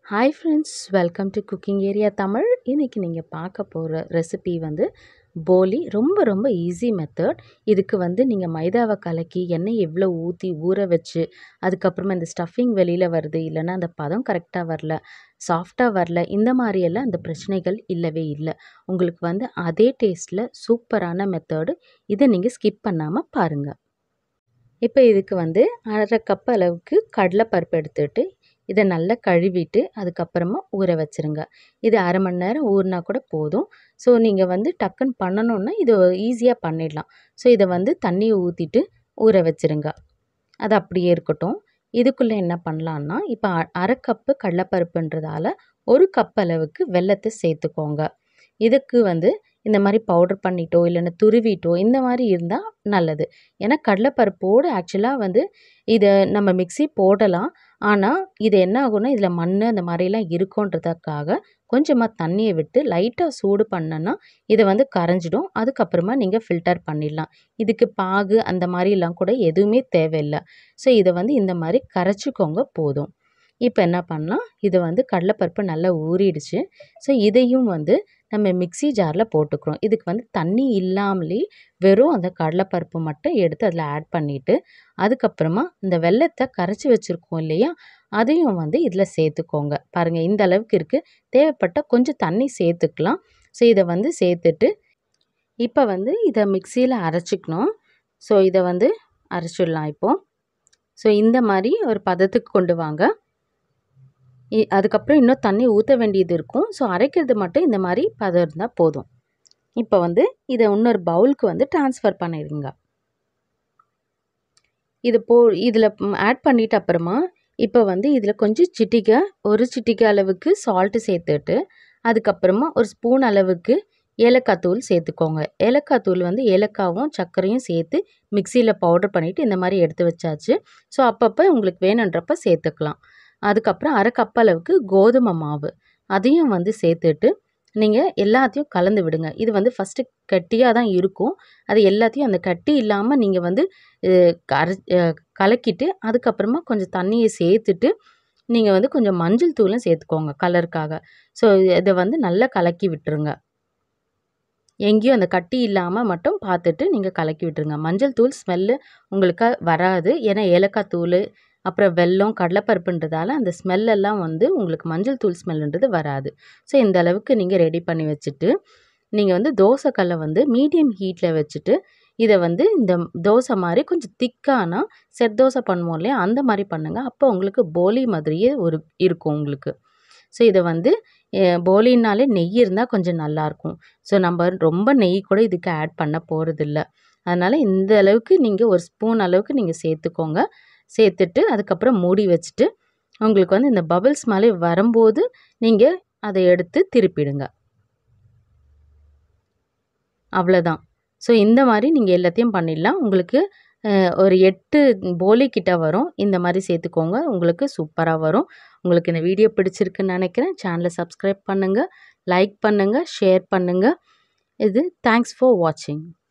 hi friends welcome to cooking area Tamil இன்றைக்கி நீங்கள் பார்க்க போகிற ரெசிபி வந்து போலி ரொம்ப ரொம்ப ஈஸி மெத்தட் இதுக்கு வந்து நீங்கள் மைதாவை கலக்கி எண்ணெய் எவ்வளோ ஊற்றி ஊற வச்சு அதுக்கப்புறமா இந்த ஸ்டஃபிங் வெளியில் வருது இல்லைன்னா அந்த பதம் கரெக்டாக வரல சாஃப்டாக வரல இந்த மாதிரியெல்லாம் அந்த பிரச்சனைகள் இல்லவே இல்லை உங்களுக்கு வந்து அதே டேஸ்ட்டில் சூப்பரான மெத்தடு இதை நீங்கள் ஸ்கிப் பண்ணாமல் பாருங்கள் இப்போ இதுக்கு வந்து அரை கப் அளவுக்கு கடலைப்பருப்பு எடுத்துகிட்டு இதை நல்லா கழுவிட்டு அதுக்கப்புறமா ஊற வச்சுருங்க இது அரை மணி நேரம் ஊறினா கூட போதும் ஸோ நீங்கள் வந்து டக்குன்னு பண்ணணுன்னா இது ஈஸியாக பண்ணிடலாம் ஸோ இதை வந்து தண்ணியை ஊற்றிட்டு ஊற வச்சுருங்க அது அப்படியே இருக்கட்டும் இதுக்குள்ளே என்ன பண்ணலான்னா இப்போ அரை கப்பு கடலைப்பருப்புன்றதால ஒரு கப் அளவுக்கு வெல்லத்தை சேர்த்துக்கோங்க இதுக்கு வந்து இந்த மாதிரி பவுடர் பண்ணிட்டோ இல்லைன்னா துருவிட்டோ இந்த மாதிரி இருந்தால் நல்லது ஏன்னா கடலைப்பருப்போடு ஆக்சுவலாக வந்து இதை நம்ம மிக்சி போடலாம் ஆனால் இது என்ன ஆகும்னா இதில் மண் அந்த மாதிரிலாம் இருக்குன்றதுக்காக கொஞ்சமாக தண்ணியை விட்டு லைட்டாக சூடு பண்ணனா இதை வந்து கரைஞ்சிடும் அதுக்கப்புறமா நீங்கள் ஃபில்டர் பண்ணிடலாம் இதுக்கு பாகு அந்த மாதிரிலாம் கூட எதுவுமே தேவையில்லை ஸோ இதை வந்து இந்த மாதிரி கரைச்சிக்கோங்க போதும் இப்போ என்ன பண்ணலாம் இது வந்து கடலைப்பருப்பு நல்லா ஊறிடுச்சு ஸோ இதையும் வந்து நம்ம மிக்சி ஜாரில் போட்டுக்கிறோம் இதுக்கு வந்து தண்ணி இல்லாமலே வெறும் அந்த கடலைப்பருப்பு மட்டும் எடுத்து அதில் ஆட் பண்ணிவிட்டு அதுக்கப்புறமா இந்த வெள்ளத்தை கரைச்சி வச்சுருக்கோம் இல்லையா அதையும் வந்து இதில் சேர்த்துக்கோங்க பாருங்கள் இந்த அளவுக்கு இருக்குது தேவைப்பட்டால் கொஞ்சம் தண்ணி சேர்த்துக்கலாம் ஸோ இதை வந்து சேர்த்துட்டு இப்போ வந்து இதை மிக்சியில் அரைச்சிக்கணும் ஸோ இதை வந்து அரைச்சிடலாம் இப்போது ஸோ இந்த மாதிரி ஒரு பதத்துக்கு கொண்டு வாங்க அதுக்கப்புறம் இன்னும் தண்ணி ஊற்ற வேண்டியது இருக்கும் ஸோ அரைக்கிறது மட்டும் இந்த மாதிரி பதம் இருந்தால் போதும் இப்போ வந்து இதை இன்னொரு பவுலுக்கு வந்து ட்ரான்ஸ்ஃபர் பண்ணிடுங்க இது போ இதில் ஆட் பண்ணிட்ட அப்புறமா இப்போ வந்து இதில் கொஞ்சம் சிட்டிக்கை ஒரு சிட்டிக்கை அளவுக்கு சால்ட்டு சேர்த்துட்டு அதுக்கப்புறமா ஒரு ஸ்பூன் அளவுக்கு ஏலக்காய் தூள் சேர்த்துக்கோங்க ஏலக்காய் தூள் வந்து ஏலக்காவும் சர்க்கரையும் சேர்த்து மிக்சியில் பவுடர் பண்ணிவிட்டு இந்த மாதிரி எடுத்து வச்சாச்சு ஸோ அப்பப்போ உங்களுக்கு வேணுன்றப்ப சேர்த்துக்கலாம் அதுக்கப்புறம் அரை கப் அளவுக்கு கோதுமை மாவு அதையும் வந்து சேர்த்துட்டு நீங்கள் எல்லாத்தையும் கலந்து விடுங்க இது வந்து ஃபஸ்ட்டு கட்டியாக தான் இருக்கும் அது எல்லாத்தையும் அந்த கட்டி இல்லாமல் நீங்கள் வந்து கரை கலக்கிட்டு அதுக்கப்புறமா கொஞ்சம் தண்ணியை சேர்த்துட்டு நீங்கள் வந்து கொஞ்சம் மஞ்சள் தூளும் சேர்த்துக்கோங்க கலருக்காக ஸோ இதை வந்து நல்லா கலக்கி விட்டுருங்க எங்கேயும் அந்த கட்டி இல்லாமல் மட்டும் பார்த்துட்டு நீங்கள் கலக்கி விட்டுருங்க மஞ்சள் தூள் ஸ்மெல்லு உங்களுக்கு வராது ஏன்னா ஏலக்காய் தூள் அப்புறம் வெல்லம் கடலைப்பருப்புன்றதால அந்த ஸ்மெல்லெல்லாம் வந்து உங்களுக்கு மஞ்சள் தூள் ஸ்மெல்லுன்றது வராது ஸோ இந்த அளவுக்கு நீங்கள் ரெடி பண்ணி வச்சுட்டு நீங்கள் வந்து தோசைக்கல்லை வந்து மீடியம் ஹீட்டில் வச்சுட்டு இதை வந்து இந்த தோசை மாதிரி கொஞ்சம் திக்கானா செட் தோசை பண்ணுவோம் இல்லையா அந்த மாதிரி பண்ணுங்கள் அப்போ உங்களுக்கு போலி மாதிரியே ஒரு இருக்கும் உங்களுக்கு ஸோ இதை வந்து போலின்னாலே நெய் இருந்தால் கொஞ்சம் நல்லாயிருக்கும் ஸோ நம்ம ரொம்ப நெய் கூட இதுக்கு ஆட் பண்ண போகிறதில்ல அதனால் இந்த அளவுக்கு நீங்கள் ஒரு ஸ்பூன் அளவுக்கு நீங்கள் சேர்த்துக்கோங்க சேர்த்துட்டு அதுக்கப்புறம் மூடி வச்சுட்டு உங்களுக்கு வந்து இந்த பபிள்ஸ் மாதிரி வரும்போது நீங்கள் அதை எடுத்து திருப்பிடுங்க அவ்வளோதான் ஸோ இந்த மாதிரி நீங்கள் எல்லாத்தையும் பண்ணிடலாம் உங்களுக்கு ஒரு எட்டு போலி கிட்ட வரும் இந்த மாதிரி சேர்த்துக்கோங்க உங்களுக்கு சூப்பராக வரும் உங்களுக்கு இந்த வீடியோ பிடிச்சிருக்குன்னு நினைக்கிறேன் சேனலை சப்ஸ்கிரைப் பண்ணுங்கள் லைக் பண்ணுங்கள் ஷேர் பண்ணுங்கள் இது தேங்க்ஸ் ஃபார் வாட்சிங்